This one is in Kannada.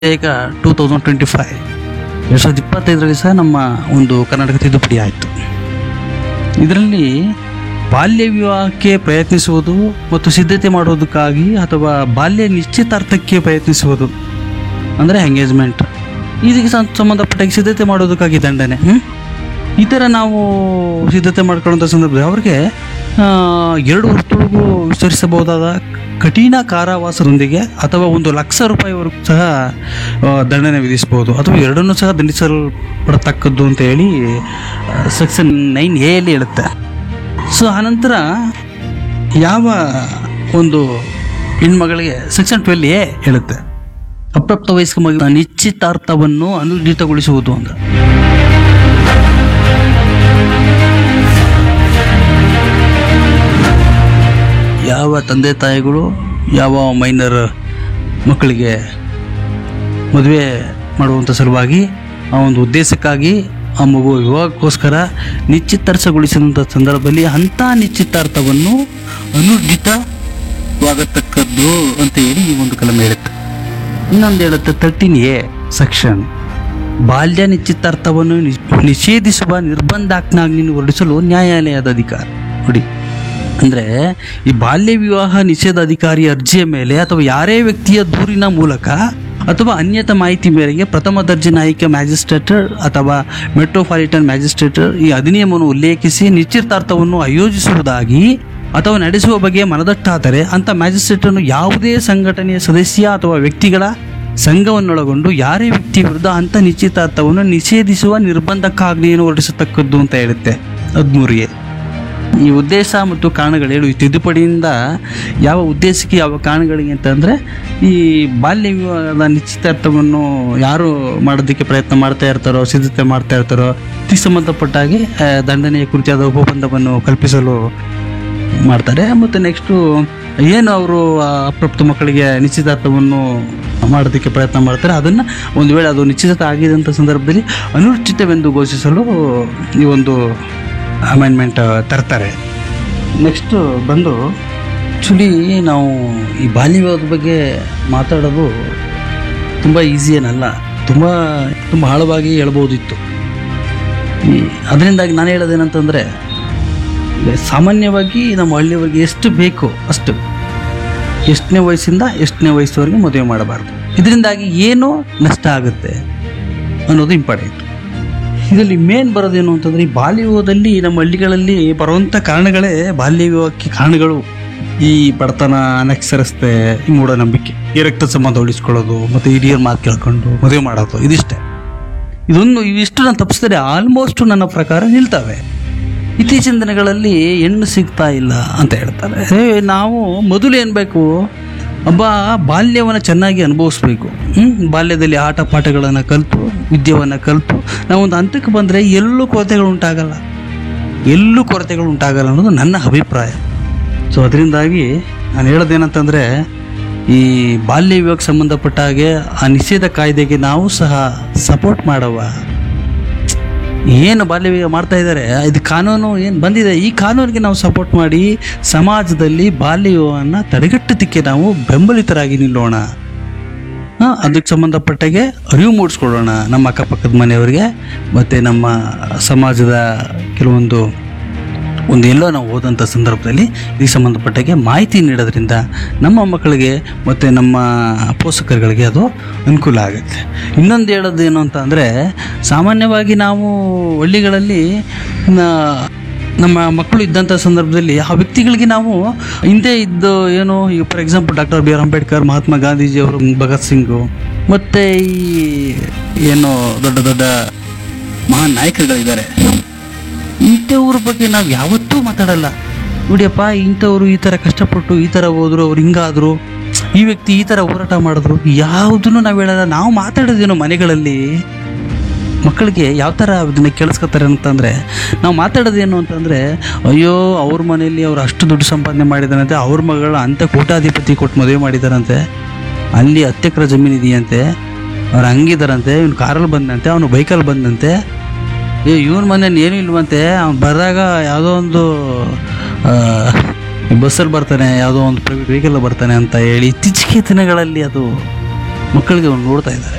ಈಗ ಟೂ ತೌಸಂಡ್ ಟ್ವೆಂಟಿ ಫೈವ್ ಎರಡು ಸಾವಿರದ ಇಪ್ಪತ್ತೈದರಲ್ಲಿ ಸಹ ನಮ್ಮ ಒಂದು ಕರ್ನಾಟಕ ತಿದ್ದುಪಡಿ ಆಯಿತು ಇದರಲ್ಲಿ ಬಾಲ್ಯ ವಿವಾಹಕ್ಕೆ ಪ್ರಯತ್ನಿಸುವುದು ಮತ್ತು ಸಿದ್ಧತೆ ಮಾಡುವುದಕ್ಕಾಗಿ ಅಥವಾ ಬಾಲ್ಯ ನಿಶ್ಚಿತಾರ್ಥಕ್ಕೆ ಪ್ರಯತ್ನಿಸುವುದು ಅಂದರೆ ಎಂಗೇಜ್ಮೆಂಟ್ ಇದಕ್ಕೆ ಸಂ- ಸಂಬಂಧಪಟ್ಟ ಸಿದ್ಧತೆ ಮಾಡೋದಕ್ಕಾಗಿ ದಂಡನೆ ಹ್ಮ್? ಈ ಥರ ನಾವು ಸಿದ್ಧತೆ ಮಾಡ್ಕೊಳ್ಳೋಂಥ ಸಂದರ್ಭದಲ್ಲಿ ಅವ್ರಿಗೆ ಆ, ಎರಡು ವರ್ಷದೊಳಗೂ ವಿಸ್ತರಿಸಬಹುದಾದ ಕಠಿಣ ಕಾರಾವಾಸದೊಂದಿಗೆ ಅಥವಾ ಒಂದು ಲಕ್ಷ ರೂಪಾಯಿವರೆಗೂ ಸಹ ಆ, ದಂಡನೆ ವಿಧಿಸಬಹುದು ಅಥವಾ ಎರಡನ್ನೂ ಸಹ ದಂಡಿಸಲ್ಪಡತಕ್ಕದ್ದು ಅಂತ ಹೇಳಿ ಸೆಕ್ಷನ್ ನೈನ್ ಎ ಅಲ್ಲಿ ಹೇಳುತ್ತೆ ಸೊ ಆನಂತರ ಯಾವ ಒಂದು ಹೆಣ್ಮಗಳಿಗೆ ಸೆಕ್ಷನ್ ಟ್ವೆಲ್ ಎ ಹೇಳುತ್ತೆ ಅಪ್ರಾಪ್ತ ವಯಸ್ಕ ಮಗು ನಿಶ್ಚಿತಾರ್ಥವನ್ನು ಅನುರ್ಜಿತಗೊಳಿಸುವುದು ಅಂತ ಯಾವ ತಂದೆ ತಾಯಿಗಳು ಯಾವ ಮೈನರ್ ಮಕ್ಕಳಿಗೆ ಮದುವೆ ಮಾಡುವಂಥ ಸಲುವಾಗಿ ಆ ಒಂದು ಉದ್ದೇಶಕ್ಕಾಗಿ ಆ ಮಗು ವಿವಾಹಕ್ಕೋಸ್ಕರ ನಿಶ್ಚಿತಾರ್ಥಗೊಳಿಸಿದಂಥ ಸಂದರ್ಭದಲ್ಲಿ ಅಂಥ ನಿಶ್ಚಿತಾರ್ಥವನ್ನು ಅನುರ್ಜಿತವಾಗತಕ್ಕದ್ದು ಅಂತ ಹೇಳಿ ಈ ಒಂದು ಕಲಮೆ ಹೇಳುತ್ತೆ ಇನ್ನೊಂದು ಹೇಳುತ್ತೆ ತರ್ಟೀನ್ ಎ ಸೆಕ್ಷನ್ ಬಾಲ್ಯ ನಿಶ್ಚಿತಾರ್ಥವನ್ನು ನಿ- ನಿಷೇಧಿಸುವ ನಿರ್ಬಂಧಾಜ್ಞೆಯನ್ನು ಹೊರಡಿಸಲು ನ್ಯಾಯಾಲಯದ ಅಧಿಕಾರ ನೋಡಿ ಅಂದರೆ ಈ ಬಾಲ್ಯ ವಿವಾಹ ನಿಷೇಧ ಅಧಿಕಾರಿ ಅರ್ಜಿಯ ಮೇಲೆ ಅಥವಾ ಯಾರೇ ವ್ಯಕ್ತಿಯ ದೂರಿನ ಮೂಲಕ ಅಥವಾ ಅನ್ಯತ ಮಾಹಿತಿ ಮೇರೆಗೆ ಪ್ರಥಮ ದರ್ಜೆ ನ್ಯಾಯಿಕ ಮ್ಯಾಜಿಸ್ಟ್ರೇಟರ್ ಅಥವಾ ಮೆಟ್ರೋಪಾಲಿಟನ್ ಮ್ಯಾಜಿಸ್ಟ್ರೇಟರ್ ಈ ಅಧಿನಿಯಮವನ್ನು ಉಲ್ಲೇಖಿಸಿ ನಿಶ್ಚಿತಾರ್ಥವನ್ನು ಆಯೋಜಿಸುವುದಾಗಿ ಅಥವಾ ನಡೆಸುವ ಬಗ್ಗೆ ಮನದಟ್ಟಾದರೆ ಅಂತ ಮ್ಯಾಜಿಸ್ಟ್ರೇಟನ್ನು ಯಾವುದೇ ಸಂಘಟನೆಯ ಸದಸ್ಯ ಅಥವಾ ವ್ಯಕ್ತಿಗಳ ಸಂಘವನ್ನೊಳಗೊಂಡು ಯಾರೇ ವ್ಯಕ್ತಿ ವಿರುದ್ಧ ಅಂತ ನಿಶ್ಚಿತಾರ್ಥವನ್ನು ನಿಷೇಧಿಸುವ ನಿರ್ಬಂಧಕ್ಕಾಜ್ಞೆಯನ್ನು ಹೊರಡಿಸತಕ್ಕದ್ದು ಅಂತ ಹೇಳುತ್ತೆ ಹದಿಮೂರಿಗೆ ಈ ಉದ್ದೇಶ ಮತ್ತು ಕಾರಣಗಳು ಹೇಳು ಈ ತಿದ್ದುಪಡಿಯಿಂದ ಯಾವ ಉದ್ದೇಶಕ್ಕೆ ಯಾವ ಕಾರಣಗಳಿಗೆ ಅಂತಂದರೆ ಈ ಬಾಲ್ಯ ವಿವಾಹದ ನಿಶ್ಚಿತಾರ್ಥವನ್ನು ಯಾರು ಮಾಡೋದಕ್ಕೆ ಪ್ರಯತ್ನ ಮಾಡ್ತಾ ಇರ್ತಾರೋ ಸಿದ್ಧತೆ ಮಾಡ್ತಾ ಇರ್ತಾರೋ ಇದಕ್ಕೆ ಸಂಬಂಧಪಟ್ಟ ಹಾಗೆ ಆ, ದಂಡನೆಯ ಕುರಿತಾದ ಉಪಬಂಧವನ್ನು ಕಲ್ಪಿಸಲು ಮಾಡ್ತಾರೆ ಮತ್ತು ನೆಕ್ಸ್ಟು ಏನು ಅವರು ಅಪ್ರಾಪ್ತ ಮಕ್ಕಳಿಗೆ ನಿಶ್ಚಿತಾರ್ಥವನ್ನು ಮಾಡೋದಕ್ಕೆ ಪ್ರಯತ್ನ ಮಾಡ್ತಾರೆ ಅದನ್ನು ಒಂದು ವೇಳೆ ಅದು ನಿಶ್ಚಿತ ಆಗಿದಂಥ ಸಂದರ್ಭದಲ್ಲಿ ಅನುಚಿತವೆಂದು ಘೋಷಿಸಲು ಈ ಒಂದು ಅಮೆಂಡ್ಮೆಂಟ್ ತರ್ತಾರೆ ನೆಕ್ಸ್ಟು ಬಂದು ಆ್ಯಕ್ಚುಲಿ ನಾವು ಈ ಬಾಲ್ಯ ವಿವಾಹದ ಬಗ್ಗೆ ಮಾತಾಡೋದು ತುಂಬ ಈಸಿ ಏನಲ್ಲ ತುಂಬ ತುಂಬ ಆಳವಾಗಿ ಹೇಳ್ಬೋದಿತ್ತು ಈ ಅದರಿಂದಾಗಿ ನಾನು ಹೇಳೋದೇನಂತಂದರೆ ಸಾಮಾನ್ಯವಾಗಿ ನಮ್ಮ ಹಳ್ಳಿಯವರಿಗೆ ಎಷ್ಟು ಬೇಕು ಅಷ್ಟು ಎಷ್ಟನೇ ವಯಸ್ಸಿಂದ ಎಷ್ಟನೇ ವಯಸ್ಸುವರೆಗೆ ಮದುವೆ ಮಾಡಬಾರ್ದು ಇದರಿಂದಾಗಿ ಏನು ನಷ್ಟ ಆಗುತ್ತೆ ಅನ್ನೋದು ಇಂಪಾರ್ಟೆಂಟ್ ಇದರಲ್ಲಿ ಮೇನ್ ಬರೋದೇನು ಅಂತಂದರೆ ಈ ಬಾಲ್ಯ ವಿವಾಹದಲ್ಲಿ ನಮ್ಮ ಹಳ್ಳಿಗಳಲ್ಲಿ ಬರುವಂಥ ಕಾರಣಗಳೇ ಬಾಲ್ಯ ವಿವಾಹಕ್ಕೆ ಕಾರಣಗಳು ಈ ಬಡತನ ಅನಕ್ಷರಸ್ತೆ ಈ ಮೂಢನಂಬಿಕೆ ಈ ರಕ್ತ ಸಂಬಂಧ ಉಳಿಸ್ಕೊಳ್ಳೋದು ಮತ್ತು ಹಿರಿಯರ ಮಾತು ಕೇಳ್ಕೊಂಡು ಮದುವೆ ಮಾಡೋದು ಇದಿಷ್ಟೇ ಇದೊಂದು ಇವಿಷ್ಟು ನಾನು ತಪ್ಪಿಸಿದ್ರೆ ಆಲ್ಮೋಸ್ಟ್ ನನ್ನ ಪ್ರಕಾರ ನಿಲ್ತವೆ ಇತ್ತೀಚಿನ ದಿನಗಳಲ್ಲಿ ಹೆಣ್ಣು ಸಿಗ್ತಾ ಇಲ್ಲ ಅಂತ ಹೇಳ್ತಾರೆ ಏ, ನಾವು ಮೊದಲು ಏನು ಬೇಕು ಒಬ್ಬ ಬಾಲ್ಯವನ್ನು ಚೆನ್ನಾಗಿ ಅನುಭವಿಸ್ಬೇಕು ಹ್ಮ್? ಬಾಲ್ಯದಲ್ಲಿ ಆಟ ಪಾಠಗಳನ್ನು ಕಲಿತು ವಿದ್ಯೆಯನ್ನು ಕಲಿತು ನಾವೊಂದು ಹಂತಕ್ಕೆ ಬಂದರೆ ಎಲ್ಲೂ ಕೊರತೆಗಳು ಉಂಟಾಗಲ್ಲ ಎಲ್ಲೂ ಕೊರತೆಗಳು ಉಂಟಾಗಲ್ಲ ಅನ್ನೋದು ನನ್ನ ಅಭಿಪ್ರಾಯ ಸೊ ಅದರಿಂದಾಗಿ ನಾನು ಹೇಳೋದೇನಂತಂದರೆ ಈ ಬಾಲ್ಯ ವಿವಾಹಕ್ಕೆ ಸಂಬಂಧಪಟ್ಟ ಹಾಗೆ ಆ ನಿಷೇಧ ಕಾಯ್ದೆಗೆ ನಾವು ಸಹ ಸಪೋರ್ಟ್ ಮಾಡವ ಏನು ಬಾಲ್ಯ ವಿವಾಹ ಮಾಡ್ತಾ ಇದ್ದಾರೆ ಇದು ಕಾನೂನು ಏನು ಬಂದಿದೆ ಈ ಕಾನೂನಿಗೆ ನಾವು ಸಪೋರ್ಟ್ ಮಾಡಿ ಸಮಾಜದಲ್ಲಿ ಬಾಲ್ಯ ವಿವಾಹವನ್ನು ತಡೆಗಟ್ಟೋದಕ್ಕೆ ನಾವು ಬೆಂಬಲಿತರಾಗಿ ನಿಲ್ಲೋಣ ಆ, ಅದಕ್ಕೆ ಸಂಬಂಧಪಟ್ಟಾಗೆ ಅರಿವು ಮೂಡಿಸ್ಕೊಳ್ಳೋಣ ನಮ್ಮ ಅಕ್ಕಪಕ್ಕದ ಮನೆಯವರಿಗೆ ಮತ್ತು ನಮ್ಮ ಸಮಾಜದ ಕೆಲವೊಂದು ಒಂದು ಎಲ್ಲೋ ನಾವು ಹೋದಂಥ ಸಂದರ್ಭದಲ್ಲಿ ಇದಕ್ಕೆ ಸಂಬಂಧಪಟ್ಟಾಗೆ ಮಾಹಿತಿ ನೀಡೋದ್ರಿಂದ ನಮ್ಮ ಮಕ್ಕಳಿಗೆ ಮತ್ತು ನಮ್ಮ ಪೋಷಕರುಗಳಿಗೆ ಅದು ಅನುಕೂಲ ಆಗುತ್ತೆ ಇನ್ನೊಂದು ಹೇಳೋದು ಏನು ಅಂತ ಅಂದರೆ ಸಾಮಾನ್ಯವಾಗಿ ನಾವು ಹಳ್ಳಿಗಳಲ್ಲಿ ನ- ನಮ್ಮ ಮಕ್ಕಳು ಇದ್ದಂಥ ಸಂದರ್ಭದಲ್ಲಿ ಆ ವ್ಯಕ್ತಿಗಳಿಗೆ ನಾವು ಹಿಂದೆ ಇದ್ದು ಏನು ಈಗ for example doctor B R Ambedkar Mahatma ಗಾಂಧೀಜಿಯವರು ಭಗತ್ ಸಿಂಗು ಮತ್ತು ಈ ಏನು ದೊಡ್ಡ ದೊಡ್ಡ ಮಹಾನ್ ನಾಯಕರುಗಳಿದ್ದಾರೆ ಇಂಥವ್ರ ಬಗ್ಗೆ ನಾವು ಯಾವತ್ತೂ ಮಾತಾಡಲ್ಲ ನೋಡಿಯಪ್ಪ ಇಂಥವ್ರು ಈ ಥರ ಕಷ್ಟಪಟ್ಟು ಈ ಥರ ಹೋದ್ರು ಅವ್ರು ಹಿಂಗಾದ್ರು ಈ ವ್ಯಕ್ತಿ ಈ ಥರ ಹೋರಾಟ ಮಾಡಿದ್ರು ಯಾವುದನ್ನು ನಾವು ಹೇಳಲ್ಲ ನಾವು ಮಾತಾಡೋದೇನು ಮನೆಗಳಲ್ಲಿ ಮಕ್ಕಳಿಗೆ ಯಾವ ಥರ ಅದನ್ನ ಕೇಳಿಸ್ಕೊತಾರೆ ಅಂತಂದರೆ ನಾವು ಮಾತಾಡೋದೇನು ಅಂತಂದರೆ ಅಯ್ಯೋ ಅವ್ರ ಮನೆಯಲ್ಲಿ ಅವ್ರು ಅಷ್ಟು ದುಡ್ಡು ಸಂಪಾದನೆ ಮಾಡಿದಾರಂತೆ ಅವ್ರ ಮಗಳ ಅಂಥ ಕೋಟಾಧಿಪತಿ ಕೊಟ್ಟು ಮದುವೆ ಮಾಡಿದಾರಂತೆ ಅಲ್ಲಿ ಹತ್ತು ಎಕರೆ ಜಮೀನು ಇದೆಯಂತೆ ಅವ್ರು ಹಂಗಿದಾರಂತೆ ಇವ್ನು ಕಾರಲ್ಲಿ ಬಂದಂತೆ ಅವನು ಬೈಕಲ್ಲಿ ಬಂದಂತೆ ಏ ಇವನ ಮನೇಲಿ ಏನೂ ಇಲ್ವಂತೆ ಅವ್ನು ಬರೆದಾಗ ಯಾವುದೋ ಒಂದು ಬಸ್ಸಲ್ಲಿ ಬರ್ತಾನೆ ಯಾವುದೋ ಒಂದು ಪ್ರೈವೇಟ್ ವೆಹಿಕಲ್ ಬರ್ತಾನೆ ಅಂತ ಹೇಳಿ ಇತ್ತೀಚಿಗೆ ದಿನಗಳಲ್ಲಿ ಅದು ಮಕ್ಕಳಿಗೆ ಅವ್ರು ನೋಡ್ತಾ ಇದ್ದಾರೆ